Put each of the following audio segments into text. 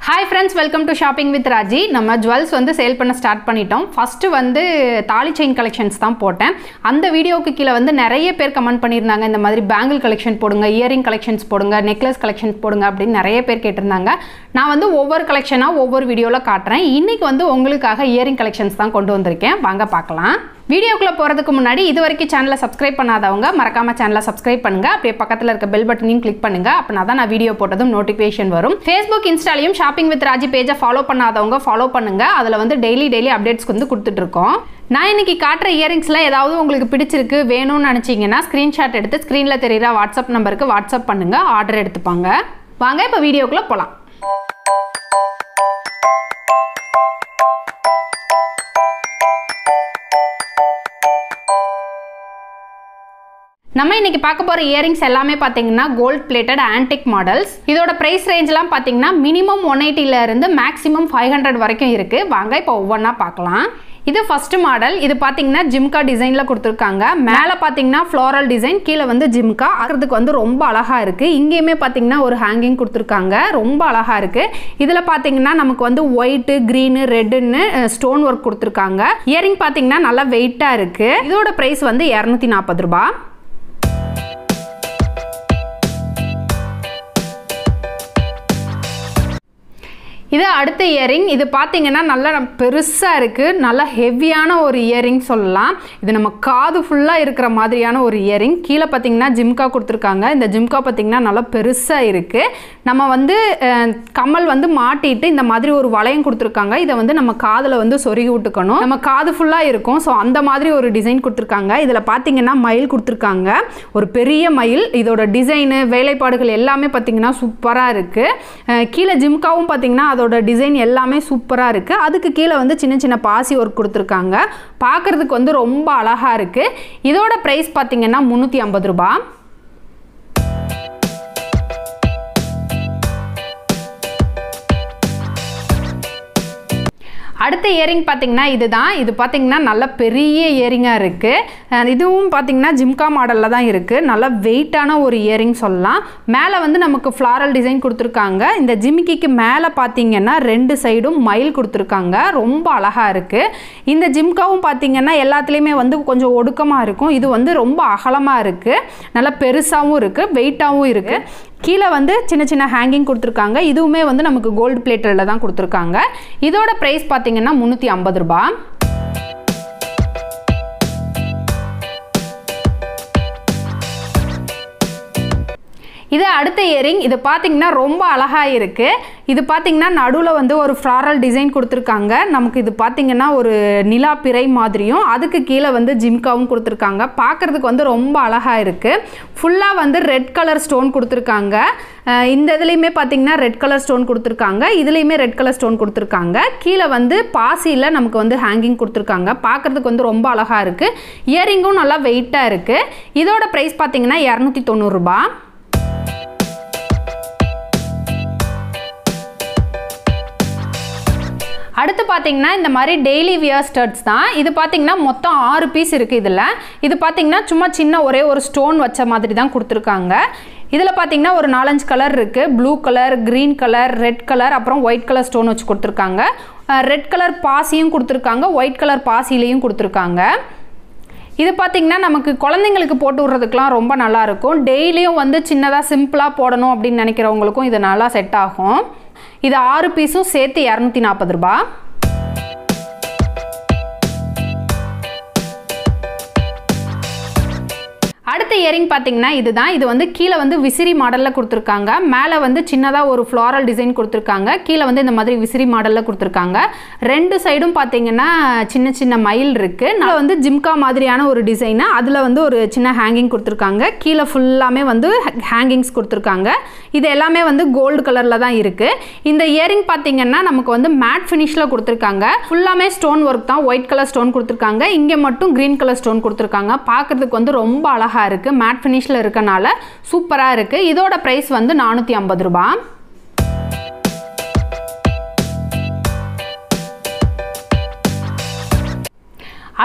hi friends welcome to shopping with Raji நம்ம jewels வந்து sale பண்ண ஸ்டார்ட் பண்ணிட்டோம் ஃபஸ்ட்டு வந்து தாலி செயின் கலெக்ஷன்ஸ் தான் போட்டேன் அந்த வீடியோவுக்கு கீழே வந்து நிறைய பேர் கமெண்ட் பண்ணியிருந்தாங்க இந்த மாதிரி பேங்கிள் கலெக்ஷன் போடுங்க இயரிங் கலெக்ஷன்ஸ் போடுங்க நெக்லஸ் கலெக்ஷன்ஸ் போடுங்க அப்படின்னு நிறைய பேர் கேட்டிருந்தாங்க நான் வந்து ஒவ்வொரு கலெக்ஷனாக ஒவ்வொரு வீடியோவில் காட்டுறேன் இன்றைக்கி வந்து உங்களுக்காக இயரிங் கலெக்ஷன்ஸ் தான் கொண்டு வந்திருக்கேன் வாங்க பார்க்கலாம் வீடியோக்குள்ளே போகிறதுக்கு முன்னாடி இது வரைக்கும் சேனலை சப்ஸ்கிரைப் பண்ணாதவங்க மறக்காமல் சேனலை சப்ஸ்கிரைப் பண்ணுங்கள் அப்படியே பக்கத்தில் இருக்க பெல் பட்டனையும் கிளிக் பண்ணுங்கள் அப்படின்னா தான் நான் வீடியோ போட்டதும் நோட்டிஃபிகேஷன் வரும் ஃபேஸ்புக் இன்ஸ்டாலையும் ஷாப்பிங் வித் ராஜி பேஜை ஃபாலோ பண்ணாதவங்க ஃபாலோ பண்ணுங்கள் அதில் வந்து டெய்லி டெய்லி அப்டேட்ஸ்க்கு வந்து கொடுத்துட்ருக்கோம் நான் இன்னைக்கு காட்டுற இயரிங்ஸில் ஏதாவது உங்களுக்கு பிடிச்சிருக்கு வேணும்னு நினச்சிங்கன்னா ஸ்க்ரீன்ஷாட் எடுத்து ஸ்க்ரீனில் தெரியுற வாட்ஸ்அப் நம்பருக்கு வாட்ஸ்அப் பண்ணுங்கள் ஆர்டர் எடுத்துப்பாங்க வாங்க இப்போ வீடியோக்குள்ளே போகலாம் நம்ம இன்னைக்கு பார்க்க போகிற இயரிங்ஸ் எல்லாமே பார்த்தீங்கன்னா கோல்ட் பிளேட்டட் ஆன்டிக் மாடல்ஸ் இதோட ப்ரைஸ் ரேஞ்செலாம் பார்த்தீங்கன்னா மினிமம் ஒன் இருந்து மேக்ஸிமம் ஃபைவ் ஹண்ட்ரட் வரைக்கும் இருக்குது வாங்க இப்போ ஒவ்வொன்றா பார்க்கலாம் இது ஃபர்ஸ்ட் மாடல் இது பார்த்தீங்கன்னா ஜிம்கா டிசைனில் கொடுத்துருக்காங்க மேலே பார்த்தீங்கன்னா ஃப்ளோரல் டிசைன் கீழே வந்து ஜிம்கா ஆகிறதுக்கு வந்து ரொம்ப அழகாக இருக்குது இங்கேயுமே பார்த்தீங்கன்னா ஒரு ஹேங்கிங் கொடுத்துருக்காங்க ரொம்ப அழகாக இருக்குது இதில் பார்த்தீங்கன்னா நமக்கு வந்து ஒயிட்டு க்ரீனு ரெட்டுன்னு ஸ்டோன் ஒர்க் கொடுத்துருக்காங்க இயரிங் பார்த்தீங்கன்னா நல்லா வெயிட்டாக இருக்குது இதோட ப்ரைஸ் வந்து இரநூத்தி நாற்பது ரூபா இது அடுத்த இயரிங் இது பார்த்தீங்கன்னா நல்லா பெருசாக இருக்குது நல்லா ஹெவியான ஒரு இயரிங் சொல்லலாம் இது நம்ம காது ஃபுல்லாக இருக்கிற மாதிரியான ஒரு இயரிங் கீழே பார்த்தீங்கன்னா ஜிம்கா கொடுத்துருக்காங்க இந்த ஜிம்கா பார்த்தீங்கன்னா நல்லா பெருசாக இருக்குது நம்ம வந்து கம்மல் வந்து மாட்டிட்டு இந்த மாதிரி ஒரு வளையம் கொடுத்துருக்காங்க இதை வந்து நம்ம காதில் வந்து சொருகி விட்டுக்கணும் நம்ம காது ஃபுல்லாக இருக்கும் ஸோ அந்த மாதிரி ஒரு டிசைன் கொடுத்துருக்காங்க இதில் பார்த்தீங்கன்னா மயில் கொடுத்துருக்காங்க ஒரு பெரிய மயில் இதோட டிசைனு வேலைப்பாடுகள் எல்லாமே பார்த்தீங்கன்னா சூப்பராக இருக்குது கீழே ஜிம்காவும் பார்த்தீங்கன்னா அதோட டிசைன் எல்லாமே சூப்பராக இருக்குது அதுக்கு கீழே வந்து சின்ன சின்ன பாசி ஒர்க் கொடுத்துருக்காங்க பார்க்குறதுக்கு வந்து ரொம்ப அழகாக இருக்குது இதோட ப்ரைஸ் பார்த்தீங்கன்னா முந்நூற்றி ஐம்பது ரூபா அடுத்த இயரிங் பார்த்தீங்கன்னா இதுதான் இது பார்த்தீங்கன்னா நல்ல பெரிய இயரிங்காக இருக்குது இதுவும் பார்த்தீங்கன்னா ஜிம்கா மாடலில் தான் இருக்குது நல்ல வெயிட்டான ஒரு இயரிங் சொல்லலாம் மேலே வந்து நமக்கு ஃப்ளாரல் டிசைன் கொடுத்துருக்காங்க இந்த ஜிமிக்கிக்கு மேலே பார்த்தீங்கன்னா ரெண்டு சைடும் மயில் கொடுத்துருக்காங்க ரொம்ப அழகாக இருக்குது இந்த ஜிம்காவும் பார்த்தீங்கன்னா எல்லாத்துலேயுமே வந்து கொஞ்சம் ஒடுக்கமாக இருக்கும் இது வந்து ரொம்ப அகலமாக இருக்குது நல்லா பெருசாகவும் இருக்குது வெயிட்டாகவும் இருக்குது கீழே வந்து சின்ன சின்ன ஹேங்கிங் கொடுத்துருக்காங்க இதுவுமே வந்து நமக்கு கோல்டு பிளேட்டரில் தான் கொடுத்துருக்காங்க இதோட ப்ரைஸ் பார்த்தீங்கன்னா முந்நூற்றி ஐம்பது ரூபா இது அடுத்த இயரிங் இது பார்த்தீங்கன்னா ரொம்ப அழகாக இருக்குது இது பார்த்தீங்கன்னா நடுவில் வந்து ஒரு ஃப்ளாரல் டிசைன் கொடுத்துருக்காங்க நமக்கு இது பார்த்தீங்கன்னா ஒரு நிலா பிறை மாதிரியும் அதுக்கு கீழே வந்து ஜிம்காவும் கொடுத்துருக்காங்க பார்க்குறதுக்கு வந்து ரொம்ப அழகாக இருக்குது ஃபுல்லாக வந்து ரெட் கலர் ஸ்டோன் கொடுத்துருக்காங்க இந்த இதுலேயுமே பார்த்தீங்கன்னா ரெட் கலர் ஸ்டோன் கொடுத்துருக்காங்க இதுலேயுமே ரெட் கலர் ஸ்டோன் கொடுத்துருக்காங்க கீழே வந்து பாசியில் நமக்கு வந்து ஹேங்கிங் கொடுத்துருக்காங்க பார்க்குறதுக்கு வந்து ரொம்ப அழகாக இருக்குது இயரிங்கும் நல்லா வெயிட்டாக இருக்குது இதோட ப்ரைஸ் பார்த்தீங்கன்னா இரநூத்தி தொண்ணூறுரூபா அடுத்து பார்த்தீங்கன்னா இந்த மாதிரி டெய்லி வியர் ஸ்டர்ட்ஸ் தான் இது பார்த்தீங்கன்னா மொத்தம் ஆறு பீஸ் இருக்குது இதில் இது பார்த்தீங்கன்னா சும்மா சின்ன ஒரே ஒரு ஸ்டோன் வச்ச மாதிரி தான் கொடுத்துருக்காங்க இதில் பார்த்தீங்கன்னா ஒரு நாலஞ்சு கலர் இருக்குது blue colour green colour red colour அப்புறம் ஒயிட் கலர் ஸ்டோன் வச்சு கொடுத்துருக்காங்க ரெட் கலர் பாசியும் கொடுத்துருக்காங்க ஒயிட் கலர் பாசிலையும் கொடுத்துருக்காங்க இது பார்த்திங்கன்னா நமக்கு குழந்தைங்களுக்கு போட்டு விட்றதுக்கெலாம் ரொம்ப நல்லாயிருக்கும் டெய்லியும் வந்து சின்னதாக சிம்பிளாக போடணும் அப்படின்னு நினைக்கிறவங்களுக்கும் இது நல்லா செட் ஆகும் இது ஆறு பீஸும் சேர்த்து இரநூத்தி நாற்பது ரூபா அடுத்த இயரிங் பார்த்தீங்கன்னா இதுதான் இது வந்து கீழே வந்து விசிறி மாடலில் கொடுத்துருக்காங்க மேலே வந்து சின்னதாக ஒரு ஃப்ளாரல் டிசைன் கொடுத்துருக்காங்க கீழே வந்து இந்த மாதிரி விசிறி மாடலில் கொடுத்துருக்காங்க ரெண்டு சைடும் பார்த்தீங்கன்னா சின்ன சின்ன மயில் இருக்குது அதில் வந்து ஜிம்கா மாதிரியான ஒரு டிசைனு அதில் வந்து ஒரு சின்ன ஹேங்கிங் கொடுத்துருக்காங்க கீழே ஃபுல்லாமே வந்து ஹேங்கிங்ஸ் கொடுத்துருக்காங்க இது எல்லாமே வந்து கோல்டு கலரில் தான் இருக்குது இந்த இயரிங் பார்த்தீங்கன்னா நமக்கு வந்து மேட் ஃபினிஷில் கொடுத்துருக்காங்க ஃபுல்லாமே ஸ்டோன் ஒர்க் தான் ஒயிட் கலர் ஸ்டோன் கொடுத்துருக்காங்க இங்கே மட்டும் க்ரீன் கலர் ஸ்டோன் கொடுத்துருக்காங்க பார்க்குறதுக்கு வந்து ரொம்ப அழகாக அழகாக இருக்குது மேட் ஃபினிஷில் இருக்கனால சூப்பராக இருக்குது இதோட ப்ரைஸ் வந்து நானூற்றி ஐம்பது ரூபா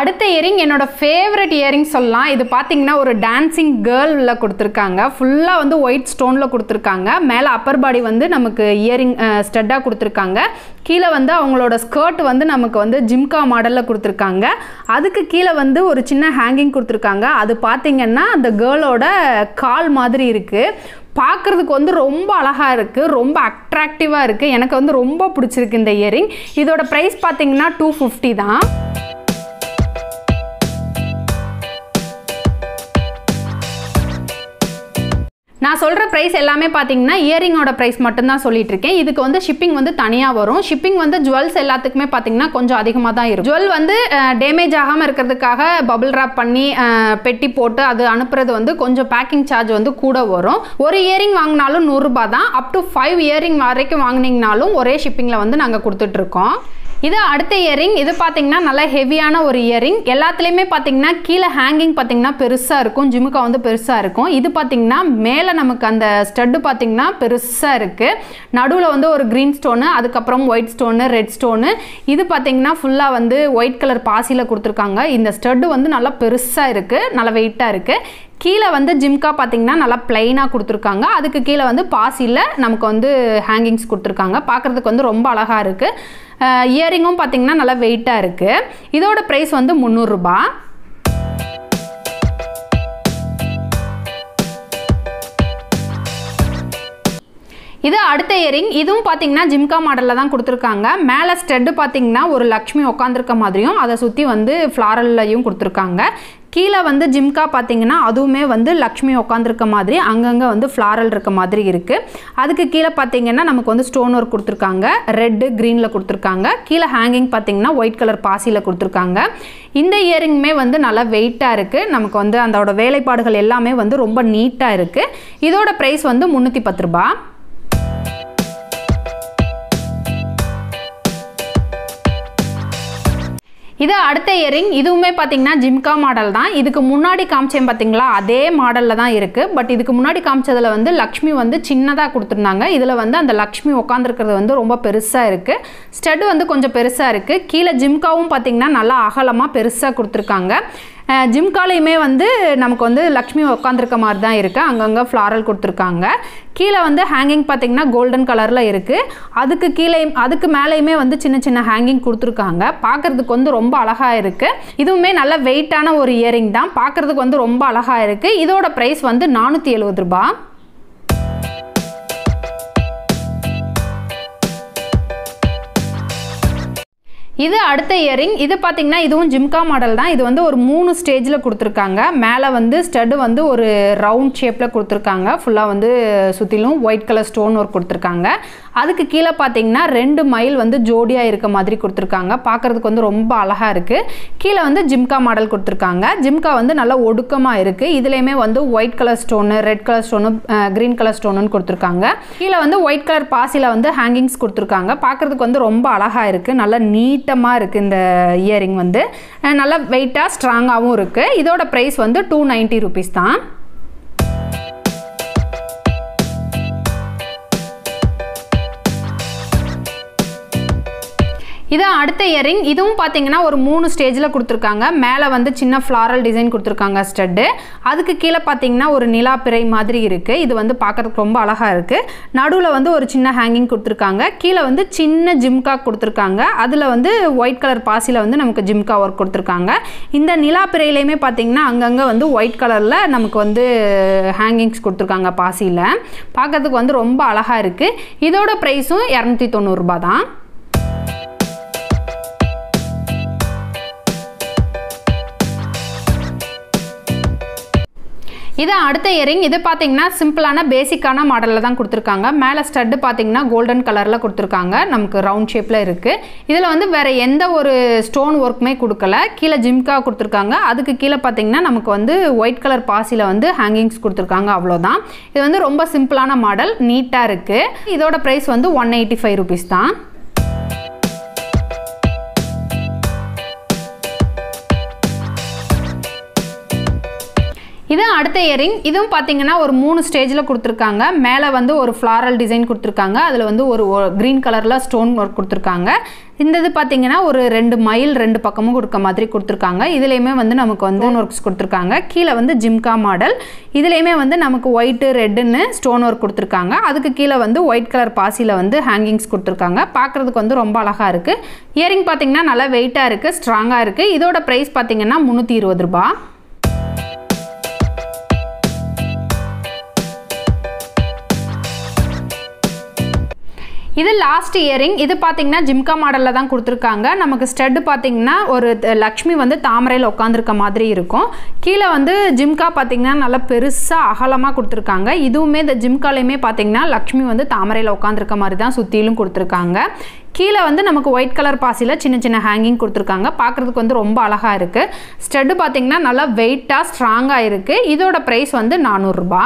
அடுத்த இயரிங் என்னோட ஃபேவரட் இயரிங் சொல்லலாம் இது பார்த்தீங்கன்னா ஒரு டான்சிங் கேர்ளில் கொடுத்துருக்காங்க ஃபுல்லாக வந்து ஒயிட் ஸ்டோனில் கொடுத்துருக்காங்க மேலே அப்பர் பாடி வந்து நமக்கு இயரிங் ஸ்டட்டாக கொடுத்துருக்காங்க கீழே வந்து அவங்களோட ஸ்கர்ட் வந்து நமக்கு வந்து ஜிம்கா மாடலில் கொடுத்துருக்காங்க அதுக்கு கீழே வந்து ஒரு சின்ன ஹேங்கிங் கொடுத்துருக்காங்க அது பார்த்தீங்கன்னா அந்த கேர்ளோட கால் மாதிரி இருக்குது பார்க்குறதுக்கு வந்து ரொம்ப அழகாக இருக்குது ரொம்ப அட்ராக்டிவாக இருக்குது எனக்கு வந்து ரொம்ப பிடிச்சிருக்கு இந்த இயரிங் இதோட ப்ரைஸ் பார்த்தீங்கன்னா டூ ஃபிஃப்டி தான் நான் சொல்கிற ப்ரைஸ் எல்லாமே பார்த்தீங்கன்னா இயரிங்கோட ப்ரைஸ் மட்டும்தான் சொல்லிட்டு இருக்கேன் இதுக்கு வந்து ஷிப்பிங் வந்து தனியாக வரும் ஷிப்பிங் வந்து ஜுவல்ஸ் எல்லாத்துக்குமே பார்த்தீங்கன்னா கொஞ்சம் அதிகமாக தான் இருக்கும் ஜுவல் வந்து டேமேஜ் ஆகாமல் இருக்கிறதுக்காக பபிள் ரேப் பண்ணி அஹ், பெட்டி போட்டு அது அனுப்புறது வந்து கொஞ்சம் பேக்கிங் சார்ஜ் வந்து கூட வரும் ஒரு இயரிங் வாங்கினாலும் நூறுரூபா தான் அப் டு ஃபைவ் இயரிங் வரைக்கும் வாங்கினீங்கனாலும் ஒரே ஷிப்பிங்கில் வந்து நாங்கள் கொடுத்துட்ருக்கோம் இது அடுத்த இயரிங் இது பார்த்தீங்கன்னா நல்லா ஹெவியான ஒரு இயரிங் எல்லாத்துலேயுமே பார்த்தீங்கன்னா கீழே ஹேங்கிங் பார்த்தீங்கன்னா பெருசாக இருக்கும் ஜிமுக்கா வந்து பெருசாக இருக்கும் இது பார்த்தீங்கன்னா மேலே நமக்கு அந்த ஸ்டட்டு பார்த்தீங்கன்னா பெருசாக இருக்குது நடுவில் வந்து ஒரு க்ரீன் ஸ்டோனு அதுக்கப்புறம் ஒயிட் ஸ்டோனு ரெட் ஸ்டோனு இது பார்த்தீங்கன்னா ஃபுல்லாக வந்து ஒயிட் கலர் பாசியில் கொடுத்துருக்காங்க இந்த ஸ்டட்டு வந்து நல்லா பெருசாக இருக்குது நல்லா வெயிட்டாக இருக்குது கீழே வந்து ஜிம்கா பார்த்தீங்கன்னா நல்லா பிளைனாக கொடுத்துருக்காங்க அதுக்கு கீழே வந்து பாசியில் நமக்கு வந்து ஹேங்கிங்ஸ் கொடுத்துருக்காங்க பார்க்குறதுக்கு வந்து ரொம்ப அழகாக இருக்குது இயரிங்கும் பார்த்தீங்கன்னா நல்லா வெயிட்டாக இருக்குது இதோட ப்ரைஸ் வந்து முந்நூறுரூபா இது அடுத்த இயரிங் இதுவும் பார்த்தீங்கன்னா ஜிம்கா மாடலில் தான் கொடுத்துருக்காங்க மேலே ஸ்டெட்டு பார்த்தீங்கன்னா ஒரு லக்ஷ்மி உட்காந்துருக்க மாதிரியும் அதை சுற்றி வந்து ஃப்ளாரல்லையும் கொடுத்துருக்காங்க கீழே வந்து ஜிம்கா பார்த்தீங்கன்னா அதுவுமே வந்து லக்ஷ்மி உட்காந்துருக்க மாதிரி அங்கங்கே வந்து ஃப்ளாரல் இருக்க மாதிரி இருக்குது அதுக்கு கீழே பார்த்தீங்கன்னா நமக்கு வந்து ஸ்டோன் ஒர்க் கொடுத்துருக்காங்க ரெட்டு க்ரீனில் கொடுத்துருக்காங்க கீழே ஹேங்கிங் பார்த்தீங்கன்னா ஒயிட் கலர் பாசியில் கொடுத்துருக்காங்க இந்த இயரிங்குமே வந்து நல்லா வெயிட்டாக இருக்குது நமக்கு வந்து அதோட வேலைப்பாடுகள் எல்லாமே வந்து ரொம்ப நீட்டாக இருக்குது இதோட ப்ரைஸ் வந்து முந்நூற்றி பத்து ரூபா இது அடுத்த இயரிங் இதுவுமே பார்த்தீங்கன்னா ஜிம்கா மாடல் தான் இதுக்கு முன்னாடி காமிச்சேன் பார்த்தீங்களா அதே மாடலில் தான் இருக்குது பட் இதுக்கு முன்னாடி காமிச்சதில் வந்து லக்ஷ்மி வந்து சின்னதாக கொடுத்துருந்தாங்க இதில் வந்து அந்த லக்ஷ்மி உட்காந்துருக்கிறது வந்து ரொம்ப பெருசாக இருக்குது ஸ்டட் வந்து கொஞ்சம் பெருசாக இருக்குது கீழே ஜிம்காவும் பார்த்தீங்கன்னா நல்லா அகலமாக பெருசாக கொடுத்துருக்காங்க அஹ் ஜிம்காலையுமே வந்து நமக்கு வந்து லக்ஷ்மி உட்காந்துருக்க மாதிரி தான் இருக்குது அங்கங்கே ஃப்ளாரல் கொடுத்துருக்காங்க கீழே வந்து ஹேங்கிங் பார்த்தீங்கன்னா கோல்டன் கலரில் இருக்குது அதுக்கு கீழே அதுக்கு மேலேயுமே வந்து சின்ன சின்ன ஹேங்கிங் கொடுத்துருக்காங்க பார்க்குறதுக்கு வந்து ரொம்ப அழகாக இருக்குது இதுவுமே நல்ல வெயிட்டான ஒரு இயரிங் தான் பார்க்குறதுக்கு வந்து ரொம்ப அழகாக இருக்குது இதோட ப்ரைஸ் வந்து நானூற்றி எழுபது ரூபாய் இது அடுத்த இயரிங் இது பார்த்தீங்கன்னா இதுவும் ஜிம்கா மாடல் தான் இது வந்து ஒரு மூணு ஸ்டேஜில் கொடுத்துருக்காங்க மேலே வந்து ஸ்டட்டு வந்து ஒரு ரவுண்ட் ஷேப்பில் கொடுத்துருக்காங்க ஃபுல்லாக வந்து சுற்றிலும் ஒயிட் கலர் ஸ்டோன் ஒர்க் கொடுத்துருக்காங்க அதுக்கு கீழே பார்த்தீங்கன்னா ரெண்டு மைல் வந்து ஜோடியாக இருக்க மாதிரி கொடுத்துருக்காங்க பார்க்குறதுக்கு வந்து ரொம்ப அழகாக இருக்குது கீழே வந்து ஜிம்கா மாடல் கொடுத்துருக்காங்க ஜிம்கா வந்து நல்லா ஒடுக்கமாக இருக்குது இதுலேயுமே வந்து white colour stone red colour stone green colour ஸ்டோனுன்னு கொடுத்துருக்காங்க கீழே வந்து ஒயிட் கலர் பாசியில் வந்து ஹேங்கிங்ஸ் கொடுத்துருக்காங்க பார்க்குறதுக்கு வந்து ரொம்ப அழகாக இருக்குது நல்லா நீட்டமாக இருக்குது இந்த இயரிங் வந்து அஹ் நல்லா வெயிட்டாக ஸ்ட்ராங்காகவும் இருக்குது இதோட ப்ரைஸ் வந்து டூ நைன்ட்டி ருபீஸ் தான் இது அடுத்த இயரிங் இதுவும் பார்த்தீங்கன்னா ஒரு மூணு ஸ்டேஜில் கொடுத்துருக்காங்க மேலே வந்து சின்ன ஃப்ளாரல் டிசைன் கொடுத்துருக்காங்க ஸ்டட்டு அதுக்கு கீழே பார்த்தீங்கன்னா ஒரு நிலா பிறை மாதிரி இருக்குது இது வந்து பார்க்குறதுக்கு ரொம்ப அழகாக இருக்குது நடுவில் வந்து ஒரு சின்ன ஹேங்கிங் கொடுத்துருக்காங்க கீழே வந்து சின்ன ஜிம்கா கொடுத்துருக்காங்க அதில் வந்து ஒயிட் கலர் பாசியில் வந்து நமக்கு ஜிம்கா ஒர்க் கொடுத்துருக்காங்க இந்த நிலா பிறையிலையுமே பார்த்தீங்கன்னா அங்கங்கே வந்து ஒயிட் கலரில் நமக்கு வந்து ஹேங்கிங்ஸ் கொடுத்துருக்காங்க பாசியில் பார்க்கறதுக்கு வந்து ரொம்ப அழகாக இருக்குது இதோட ப்ரைஸும் இரநூத்தி தொண்ணூறுரூபா தான் இது அடுத்த இயரிங் இது பார்த்தீங்கன்னா சிம்பிளான பேசிக்கான மாடலில் தான் கொடுத்துருக்காங்க மேலே ஸ்டட்டு பார்த்தீங்கன்னா கோல்டன் கலரில் கொடுத்துருக்காங்க நமக்கு ரவுண்ட் ஷேப்பில் இருக்குது இதில் வந்து வேறு எந்த ஒரு ஸ்டோன் ஒர்க்குமே கொடுக்கல கீழே ஜிம்கா கொடுத்துருக்காங்க அதுக்கு கீழே பார்த்தீங்கன்னா நமக்கு வந்து ஒயிட் கலர் பாசியில் வந்து ஹேங்கிங்ஸ் கொடுத்துருக்காங்க அவ்வளோதான் இது வந்து ரொம்ப சிம்பிளான மாடல் நீட்டாக இருக்குது இதோட ப்ரைஸ் வந்து ஒன் எயிட்டி ஃபைவ் ருபீஸ் தான் இது அடுத்த இயரிங் இதுவும் பார்த்தீங்கன்னா ஒரு மூணு ஸ்டேஜில் கொடுத்துருக்காங்க மேலே வந்து ஒரு ஃப்ளாரல் டிசைன் கொடுத்துருக்காங்க அதில் வந்து ஒரு க்ரீன் கலரில் ஸ்டோன் ஒர்க் கொடுத்துருக்காங்க இந்த இது பார்த்தீங்கன்னா ஒரு ரெண்டு மைல் ரெண்டு பக்கமும் கொடுக்க மாதிரி கொடுத்துருக்காங்க இதுலேயுமே வந்து நமக்கு வந்து ஒர்க்ஸ் கொடுத்துருக்காங்க கீழே வந்து ஜிம்கா மாடல் இதுலேயுமே வந்து நமக்கு ஒயிட்டு ரெட்டுன்னு ஸ்டோன் ஒர்க் கொடுத்துருக்காங்க அதுக்கு கீழே வந்து ஒயிட் கலர் பாசியில் வந்து ஹேங்கிங்ஸ் கொடுத்துருக்காங்க பார்க்குறதுக்கு வந்து ரொம்ப அழகாக இருக்குது இயரிங் பார்த்தீங்கன்னா நல்லா வெயிட்டாக இருக்குது ஸ்ட்ராங்காக இருக்குது இதோட ப்ரைஸ் பார்த்தீங்கன்னா முந்நூற்றி இருபது ரூபா இது லாஸ்ட் இயரிங் இது பார்த்தீங்கன்னா ஜிம்கா மாடலில் தான் கொடுத்துருக்காங்க நமக்கு ஸ்டெட்டு பார்த்தீங்கன்னா ஒரு த- லக்ஷ்மி வந்து தாமரையில் உட்காந்துருக்க மாதிரி இருக்கும் கீழே வந்து ஜிம்கா பார்த்தீங்கன்னா நல்லா பெருசாக அகலமாக கொடுத்துருக்காங்க இதுவுமே இந்த ஜிம்காலையுமே பார்த்தீங்கன்னா லக்ஷ்மி வந்து தாமரையில் உட்காந்துருக்க மாதிரி தான் சுற்றிலும் கொடுத்துருக்காங்க கீழே வந்து நமக்கு ஒயிட் கலர் பாசியில் சின்ன சின்ன ஹேங்கிங் கொடுத்துருக்காங்க பார்க்குறதுக்கு வந்து ரொம்ப அழகாக இருக்குது ஸ்டெட்டு பார்த்தீங்கன்னா நல்லா வெயிட்டாக ஸ்ட்ராங்காக இருக்குது இதோட ப்ரைஸ் வந்து நானூறுரூபா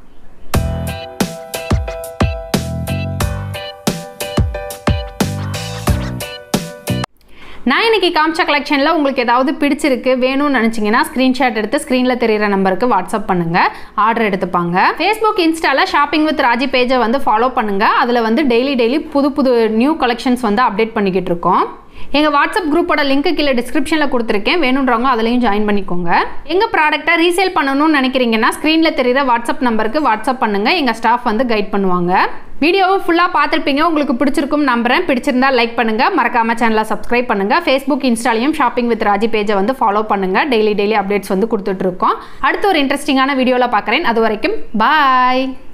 நான் இன்னைக்கு காமிச்ச கலெக்ஷனில் உங்களுக்கு ஏதாவது பிடிச்சிருக்கு வேணும்னு நினச்சிங்கன்னா ஸ்க்ரீன்ஷாட் எடுத்து ஸ்க்ரீனில் தெரியிற நம்பருக்கு வாட்ஸ்அப் பண்ணுங்கள் ஆர்டர் எடுத்துப்பாங்க ஃபேஸ்புக் இன்ஸ்டாவில் ஷாப்பிங் வித் ராஜி பேஜை வந்து ஃபாலோ பண்ணுங்கள் அதில் வந்து டெய்லி டெய்லி புது புது நியூ கலெக்ஷன்ஸ் வந்து அப்டேட் பண்ணிக்கிட்டு இருக்கோம் எங்கள் வாட்ஸ்அப் குரூப்போட லிங்க் கீழே டிஸ்கிரிப்ஷனில் கொடுத்துருக்கேன் வேணுன்றவங்க அதுலேயும் ஜாயின் பண்ணிக்கோங்க எங்கள் ப்ராடக்ட்டை ரீசேல் பண்ணணும்னு நினைக்கிறீங்கன்னா ஸ்க்ரீனில் தெரியுற வாட்ஸ்அப் நம்பருக்கு வாட்ஸ்அப் பண்ணுங்கள் எங்கள் ஸ்டாஃப் வந்து கைட் பண்ணுவாங்க வீடியோவை ஃபுல்லாக பார்த்துருப்பீங்க உங்களுக்கு பிடிச்சிருக்கும் நம்புறேன் பிடிச்சிருந்தா லைக் பண்ணுங்கள் மறக்காம சேனலை சப்ஸ்கிரைப் பண்ணுங்கள் ஃபேஸ்புக் இன்ஸ்டாலையும் ஷாப்பிங் வித் ராஜி பேஜை வந்து ஃபாலோ பண்ணுங்கள் டெய்லி டெய்லி அப்டேட்ஸ் வந்து கொடுத்துட்ருக்கோம் அடுத்து ஒரு இன்ட்ரெஸ்டிங்கான வீடியோவில் பார்க்குறேன் அது வரைக்கும் பாய்